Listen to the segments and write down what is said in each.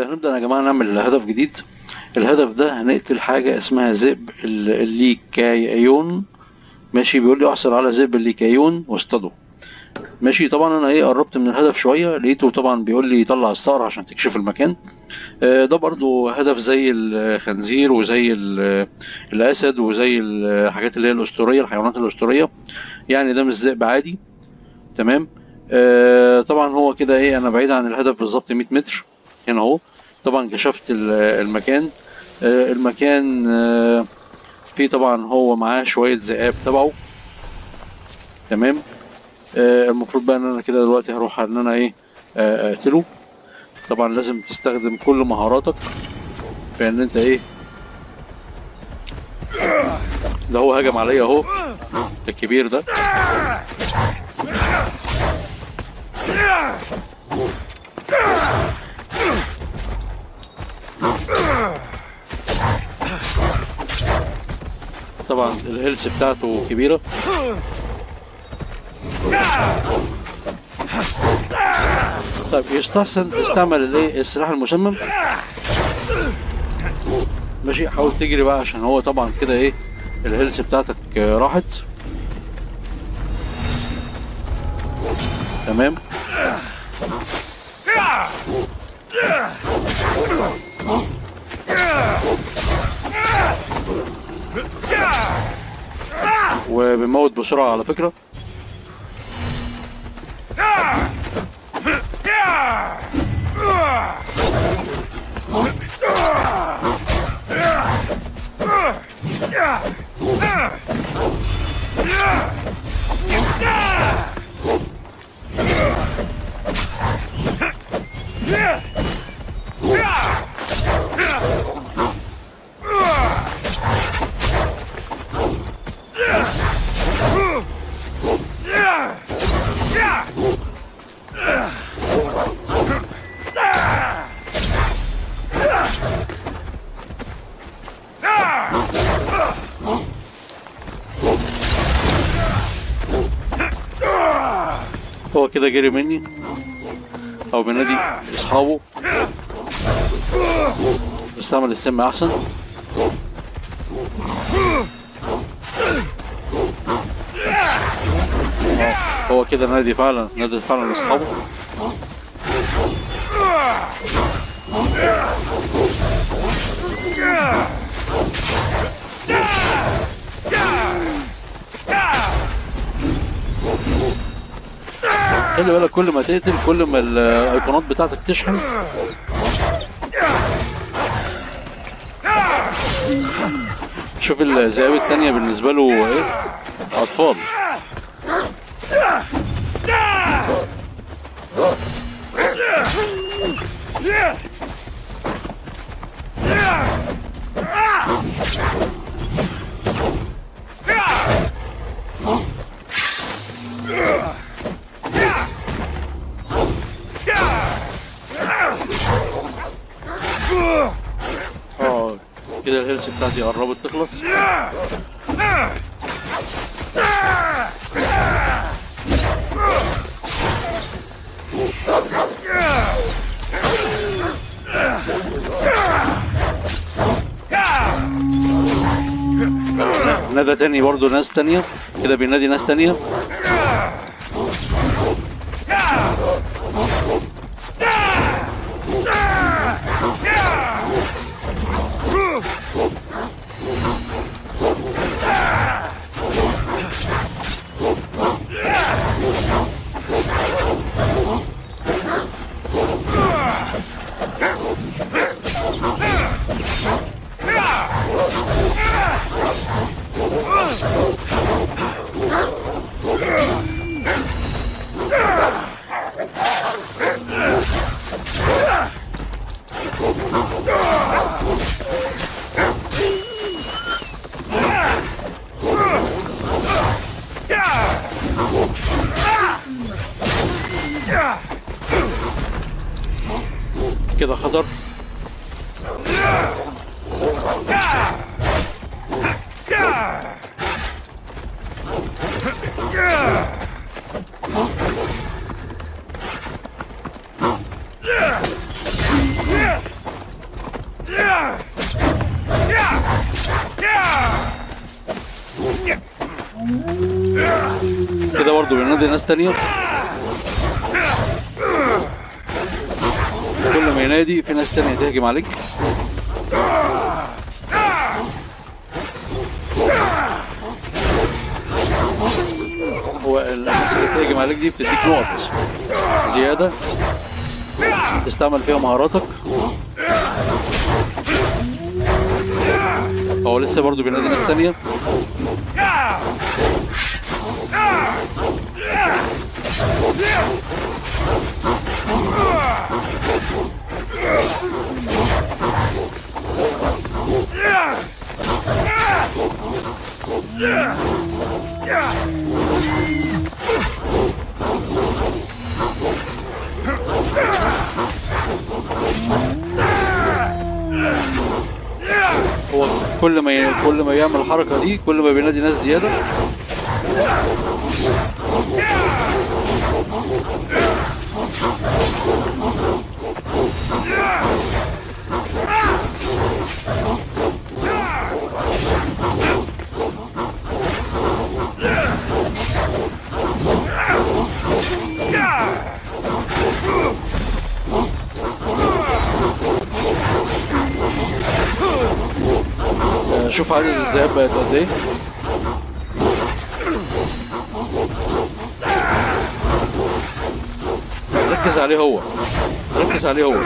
هنبدأ يا جماعة نعمل هدف جديد الهدف ده هنقتل حاجة اسمها ذئب ال- الليكايون ماشي بيقول لي احصل على ذئب الليكايون واصطاده ماشي طبعا انا ايه قربت من الهدف شوية لقيته طبعا بيقول لي طلع الصقر عشان تكشف المكان آه، ده برضو هدف زي الخنزير وزي ال- الاسد وزي الحاجات اللي هي الاسطورية الحيوانات الاسطورية يعني ده مش ذئب عادي تمام آه، طبعا هو كده ايه انا بعيد عن الهدف بالظبط 100 متر هنا اهو طبعا كشفت ال- المكان آه، المكان آه، فيه طبعا هو معاه شوية ذئاب تبعه تمام آه، المفروض بقى ان انا كده دلوقتي هروح ان انا ايه آه، اقتله طبعا لازم تستخدم كل مهاراتك في ان انت ايه ده هو هجم عليا اهو الكبير ده طبعا الهيلث بتاعته كبيرة طيب يستحسن تستعمل الايه السلاح المسمم ماشي حاول تجري بقى عشان هو طبعا كده ايه الهيلث بتاعتك آه، راحت تمام وبيموت بسرعة على فكرة هو كده جري مني او بنادي اصحابه استعمل السم احسن آه، هو كده نادي فعلا نادي فعلا اصحابه خلي بالك كل ما تقتل كل ما الايقونات بتاعتك تشحن شوف الذئاب التانية بالنسبة له ايه اطفال اه كده الهيلث بتاعتي قربت تخلص نادى تاني برضو ناس تانية كده بينادي ناس تانية كده خطر ده برضه بينادي ناس تانية كل ما ينادي في ناس تانية تهجم عليك هو الناس اللي بتهجم عليك دي بتديك نقط زيادة تستعمل فيها مهاراتك هو لسه برضه بينادي ناس تانية هو كل ما ي... كل ما يعمل الحركة دي كل ما بينادي ناس زيادة آه، شوف عدد الذئاب بقت قد ايه ركز عليه هو ركز عليه هو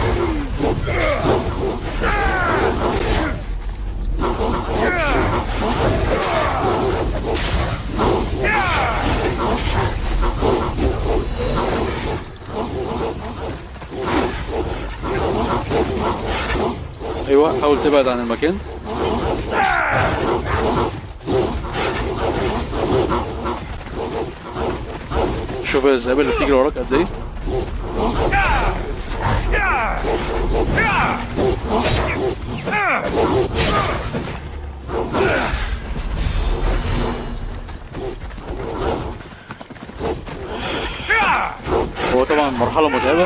ايوه حاول تبعد عن المكان شوف الذئاب اللي بتجري وراك قد ايه هو طبعا مرحلة متعبة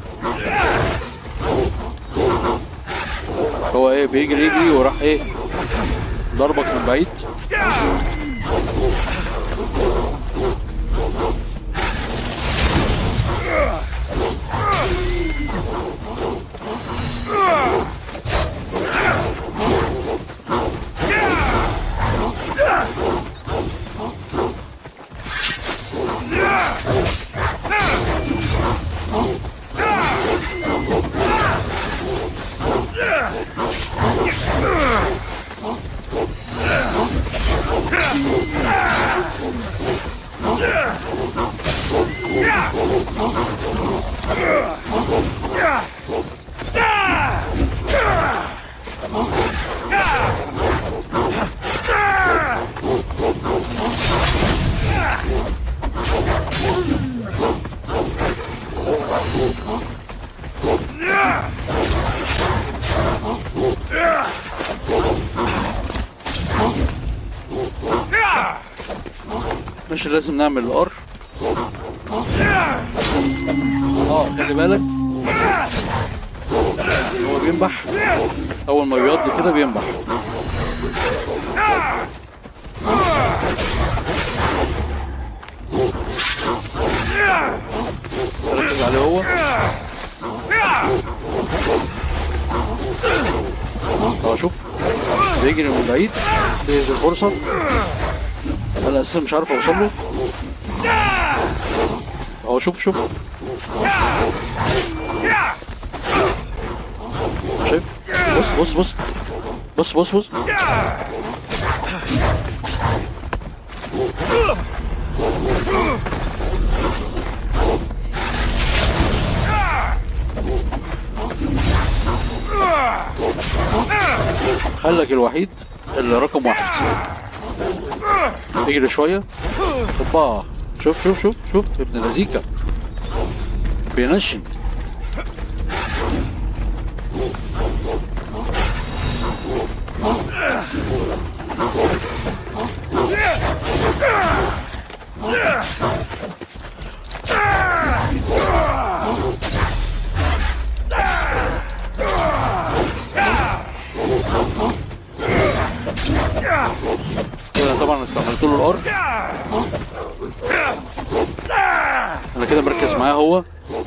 هو ايه بيجري يجري وراح ايه ضربك من بعيد مش لازم نعمل الار اه خلي بالك هو بينبح اول ما بيقضي كده بينبح ركز عليه هو اه شوف بيجري من بعيد بيهز الفرصة انا اساسا مش عارف اوصل له اهو شوف شوف شايف بص بص بص بص بص بص خلك الوحيد اللي رقم واحد اجري شوية اوبا شوف شوف شوف شوف ابن لذيكا بينشن كده طبعا استعملت له الار انا كده مركز معاه هو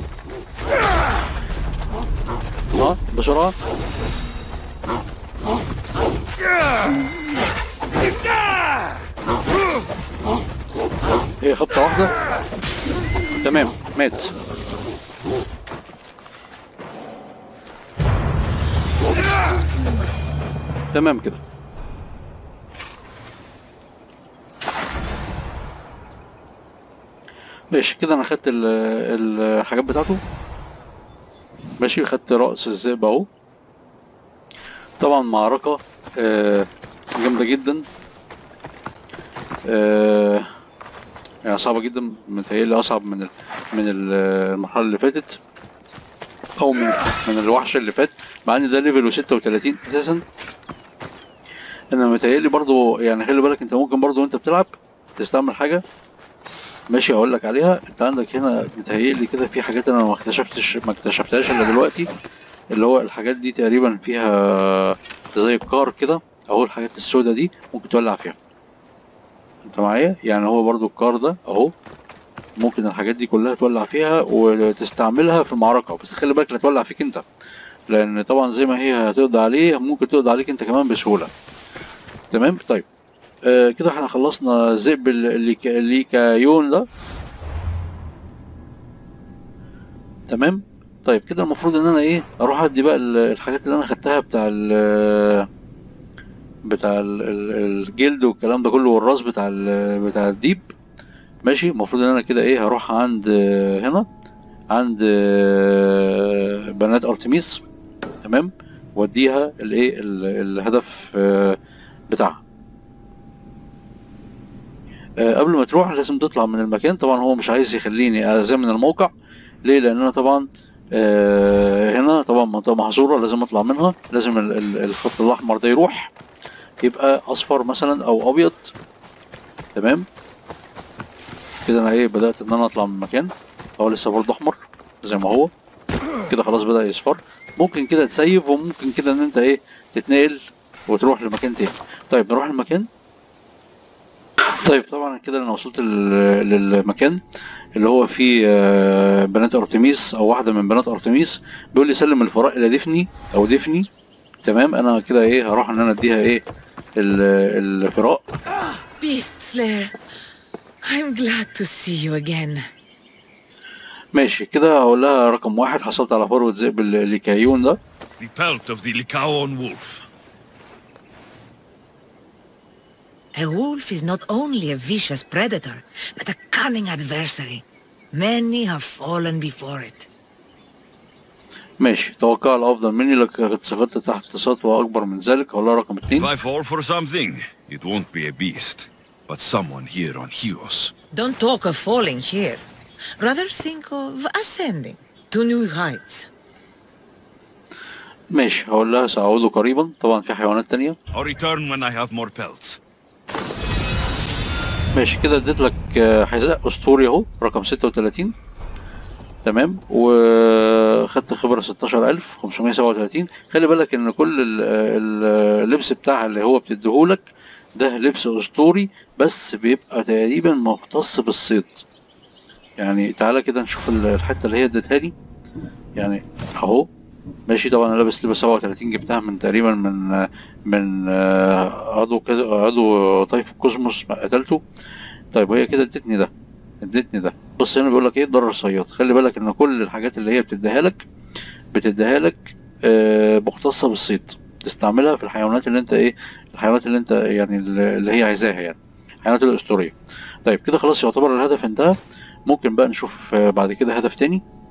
اه بسرعة هي خبطة واحدة تمام مات تمام كده ماشي كده انا خدت ال- الحاجات بتاعته ماشي خدت رأس الذئب اهو طبعا معركة آه، جامدة جدا آه، يعني صعبة جدا متهيألي أصعب من ال- من ال- المرحلة اللي فاتت أو من من الوحش اللي فات مع إن ده ليفل 36 أساسا أنا متهيألي برضو يعني خلي بالك أنت ممكن برضو وأنت بتلعب تستعمل حاجة ماشي هقول لك عليها انت عندك هنا متهيألي كده في حاجات انا ما اكتشفتش ما اكتشفتهاش الا دلوقتي اللي هو الحاجات دي تقريبا فيها زي الكار كده اهو الحاجات السوداء دي ممكن تولع فيها انت معايا يعني هو برضو الكار ده اهو ممكن الحاجات دي كلها تولع فيها وتستعملها في المعركة بس خلي بالك لا تولع فيك انت لان طبعا زي ما هي هتقضي عليه ممكن تقضي عليك انت كمان بسهولة تمام طيب آه كده احنا خلصنا ذئب ال- الليك- الليكايون ده تمام طيب كده المفروض ان انا ايه اروح ادي بقى ال- الحاجات اللي انا خدتها بتاع ال بتاع ال- ال- الجلد والكلام ده كله والراس بتاع ال- بتاع الديب ماشي المفروض ان انا كده ايه هروح عند آه، هنا عند آه، بنات ارتميس تمام واديها الايه ال- الهدف آه، بتاعها آه، قبل ما تروح لازم تطلع من المكان طبعا هو مش عايز يخليني ازامن الموقع ليه لان انا طبعا آه، هنا طبعا منطقه محظوره لازم اطلع منها لازم ال- ال- الخط الاحمر ده يروح يبقى اصفر مثلا او ابيض تمام كده انا ايه بدات ان انا اطلع من المكان هو لسه برضه احمر زي ما هو كده خلاص بدا يصفر ممكن كده تسيف وممكن كده ان انت ايه تتنقل وتروح لمكان تاني طيب نروح المكان طيب طبعا كده انا وصلت لل- للمكان اللي هو فيه آه، بنات ارتميس او واحده من بنات ارتميس بيقول لي سلم الفراء الى دفني او دفني تمام انا كده ايه هروح ان انا اديها ايه ال- الفراء Beast Slayer, I'm glad to see you again. ماشي كده هقول لها رقم واحد حصلت على فروة ذئب ال- الليكايون ده The pelt of the Lycaon wolf. A wolf is not only a vicious predator, but a cunning adversary. Many have fallen before it. ماشي توقع الافضل مني لك قد سقطت تحت سطوة اكبر من ذلك هقول لها رقم If اتنين I fall for something, it won't be a beast, but someone here on Hios. Don't talk of falling here. Rather think of ascending to new heights. ماشي هقول لها سأعود قريبا طبعا في حيوانات تانية I'll return when I have more pelts. ماشي كده اديت لك آه، حذاء اسطوري اهو رقم 36 تمام وخدت خبرة 16537 خلي بالك ان كل ال- ال- اللبس بتاعها اللي هو بتديهولك ده لبس اسطوري بس بيبقى تقريبا مختص بالصيد يعني تعالى كده نشوف ال- الحتة اللي هي اديتها لي يعني اهو ماشي طبعا انا لابس لبس 37 جبتها من تقريبا من من آه، عضو كذا عضو طيف الكوزموس قتلته طيب وهي كده ادتني ده ادتني ده بص هنا بيقول لك ايه ضرر الصياد خلي بالك ان كل الحاجات اللي هي بتديها لك بتديها لك آه، مختصه بالصيد تستعملها في الحيوانات اللي انت ايه الحيوانات اللي انت يعني اللي هي عايزاها يعني الحيوانات الاسطوريه طيب كده خلاص يعتبر الهدف انتهى ممكن بقى نشوف آه، بعد كده هدف تاني